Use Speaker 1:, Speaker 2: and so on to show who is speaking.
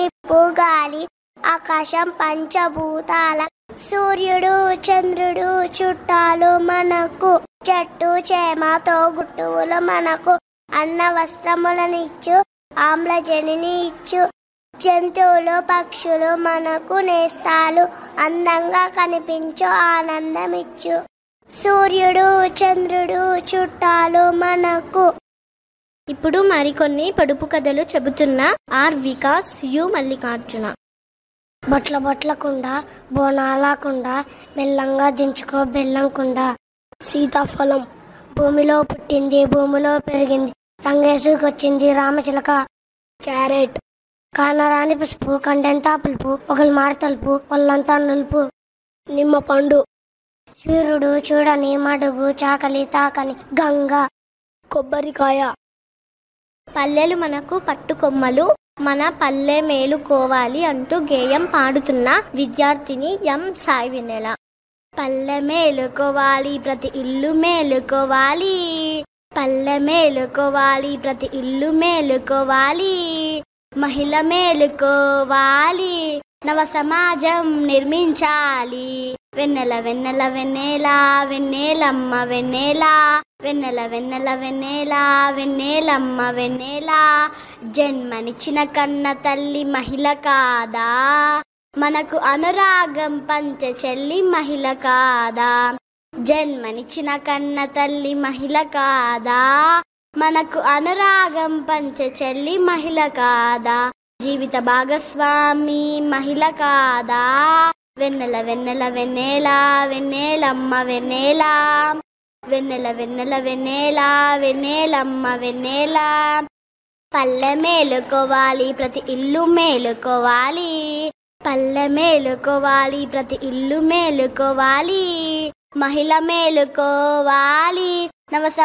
Speaker 1: నిప్పు గాలి ఆకాశం పంచభూతాల సూర్యుడు చంద్రుడు చుట్టాలు మనకు చెట్టు చేమతో గుట్టువులు మనకు అన్న వస్త్రములనిచ్చు ఆమ్లజనిని ఇచ్చు జంతువులు పక్షులు మనకు నేస్తాలు అందంగా కనిపించు ఆనందమిచ్చు సూర్యుడు చంద్రుడు చుట్టాలు మనకు
Speaker 2: ఇప్పుడు మరికొన్ని పొడుపు కథలు చెబుతున్న ఆర్ వికాస్ యు మల్లికార్జున
Speaker 1: బొట్ల బొట్లకుండా బోనాలకుండా మెల్లంగా దించుకో బెల్లంకుండా సీతాఫలం భూమిలో పుట్టింది భూమిలో పెరిగింది రంగేసుకొచ్చింది రామచిలక క్యారెట్ కానరాని పసుపు కండెంతా పులుపు ఒకరు మారతలుపు వాళ్ళంతా నులుపు నిమ్మ పండు సూర్యుడు చూడని మడుగు చాకలి తాకని గంగ కొబ్బరికాయ
Speaker 2: పల్లెలు మనకు పట్టుకొమ్మలు మన పల్లె మేలుకోవాలి అంటూ గేయం పాడుతున్న విద్యార్థిని ఎం సాయి వినెల పల్లె మేలుకోవాలి ప్రతి ఇల్లు మేలుకోవాలి పల్లె మేలుకోవాలి ప్రతి ఇల్లు మేలుకోవాలి మహిళ మేలుకోవాలి నవ సమాజం నిర్మించాలి వెన్నెల వెన్నెల వెన్నెల వెన్నెలమ్మ వెన్నెల వెన్నెల వెన్నెల వెన్నెల వెన్నెలమ్మ వెన్నెల జన్మనిచ్చిన కన్న తల్లి మహిళ కాదా మనకు అనురాగం పంచ చెల్లి మహిళ కాదా జన్మనిచ్చిన కన్న తల్లి మహిళ కాదా మనకు అనురాగం పంచ చెల్లి మహిళ కాదా జీవిత భాగస్వామి మహిళ కాదా వెన్నెల వెన్నెల వెన్నెల వెన్నెలమ్మ వెన్నెల వెన్నెల వెన్నెల వెన్నెల వెన్నెలమ్మ వెన్నెల పల్లె మేలుకోవాలి ప్రతి ఇల్లు మేలుకోవాలి పల్లె మేలుకోవాలి ప్రతి ఇల్లు మేలుకోవాలి మహిళ మేలుకోవాలి నవ